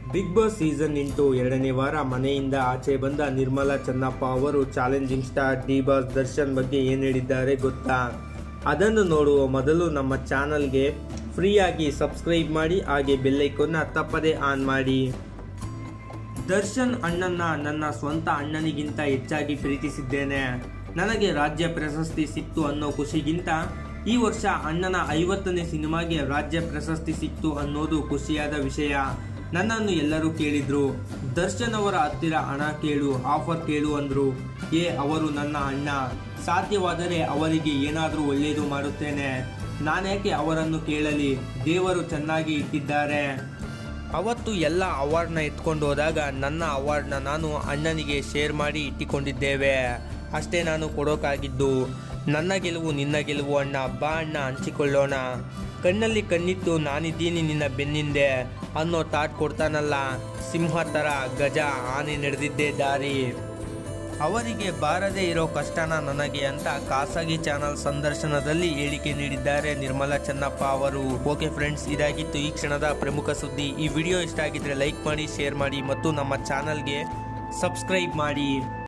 big boss season ಎಂಟು ಎರಡನೇ ವಾರ ಮನೆಯಿಂದ ಆಚೆ ಬಂದ ನಿರ್ಮಲಾ ಚೆನ್ನಪ್ಪ ಅವರು challenging star D boss Darshan ಬಗ್ಗೆ ಏನು ಹೇಳಿದ್ದಾರೆ ಗೊತ್ತಾ ಅದನ್ನು ನೋಡುವ ಮೊದಲು ನಮ್ಮ ಚಾನಲ್ಗೆ ಫ್ರೀಯಾಗಿ ಸಬ್ಸ್ಕ್ರೈಬ್ ಮಾಡಿ ಹಾಗೆ ಬೆಲ್ಲೈಕನ್ನ ತಪ್ಪದೇ ಆನ್ ಮಾಡಿ ದರ್ಶನ್ ಅಣ್ಣನ್ನ ನನ್ನ ಸ್ವಂತ ಅಣ್ಣನಿಗಿಂತ ಹೆಚ್ಚಾಗಿ ಪ್ರೀತಿಸಿದ್ದೇನೆ ನನಗೆ ರಾಜ್ಯ ಪ್ರಶಸ್ತಿ ಸಿಕ್ತು ಅನ್ನೋ ಖುಷಿಗಿಂತ ಈ ವರ್ಷ ಅಣ್ಣನ ಐವತ್ತನೇ ಸಿನಿಮಾಗೆ ರಾಜ್ಯ ಪ್ರಶಸ್ತಿ ಸಿಕ್ತು ಅನ್ನೋದು ಖುಷಿಯಾದ ವಿಷಯ ನನ್ನನ್ನು ಎಲ್ಲರೂ ಕೇಳಿದ್ರು ದರ್ಶನ್ ಅವರ ಹತ್ತಿರ ಹಣ ಕೇಳು ಆಫರ್ ಕೇಳು ಅಂದ್ರು ಏ ಅವರು ನನ್ನ ಅಣ್ಣ ಸಾಧ್ಯವಾದರೆ ಅವರಿಗೆ ಏನಾದರೂ ಒಳ್ಳೆಯದು ಮಾಡುತ್ತೇನೆ ನಾನೇಕೆ ಅವರನ್ನು ಕೇಳಲಿ ದೇವರು ಚೆನ್ನಾಗಿ ಇಟ್ಟಿದ್ದಾರೆ ಅವತ್ತು ಎಲ್ಲ ಅವಾರ್ಡ್ನ ಎತ್ಕೊಂಡು ಹೋದಾಗ ನನ್ನ ಅವಾರ್ಡ್ನ ನಾನು ಅಣ್ಣನಿಗೆ ಶೇರ್ ಮಾಡಿ ಇಟ್ಟಿಕೊಂಡಿದ್ದೇವೆ ಅಷ್ಟೇ ನಾನು ಕೊಡೋಕ್ಕಾಗಿದ್ದು ನನ್ನ ಗೆಲುವು ನಿನ್ನ ಗೆಲುವು ಅಣ್ಣ ಬಾ ಅಣ್ಣ ಹಂಚಿಕೊಳ್ಳೋಣ ಕಣ್ಣಲ್ಲಿ ಕಣ್ಣಿತ್ತು ನಾನಿದ್ದೀನಿ ನಿನ್ನ ಬೆನ್ನಿಂದೆ ಅನ್ನೋ ತಾಟ್ ಕೊಡ್ತಾನಲ್ಲ ಸಿಂಹ ಥರ ಗಜ ಆನೆ ನಡೆದಿದ್ದೇ ದಾರಿ ಅವರಿಗೆ ಬಾರದೇ ಇರೋ ಕಷ್ಟನ ನನಗೆ ಅಂತ ಖಾಸಗಿ ಚಾನಲ್ ಸಂದರ್ಶನದಲ್ಲಿ ಹೇಳಿಕೆ ನೀಡಿದ್ದಾರೆ ನಿರ್ಮಲಾ ಚೆನ್ನಪ್ಪ ಅವರು ಓಕೆ ಫ್ರೆಂಡ್ಸ್ ಇದಾಗಿತ್ತು ಈ ಕ್ಷಣದ ಪ್ರಮುಖ ಸುದ್ದಿ ಈ ವಿಡಿಯೋ ಇಷ್ಟ ಆಗಿದ್ರೆ ಲೈಕ್ ಮಾಡಿ ಶೇರ್ ಮಾಡಿ ಮತ್ತು ನಮ್ಮ ಚಾನಲ್ಗೆ ಸಬ್ಸ್ಕ್ರೈಬ್ ಮಾಡಿ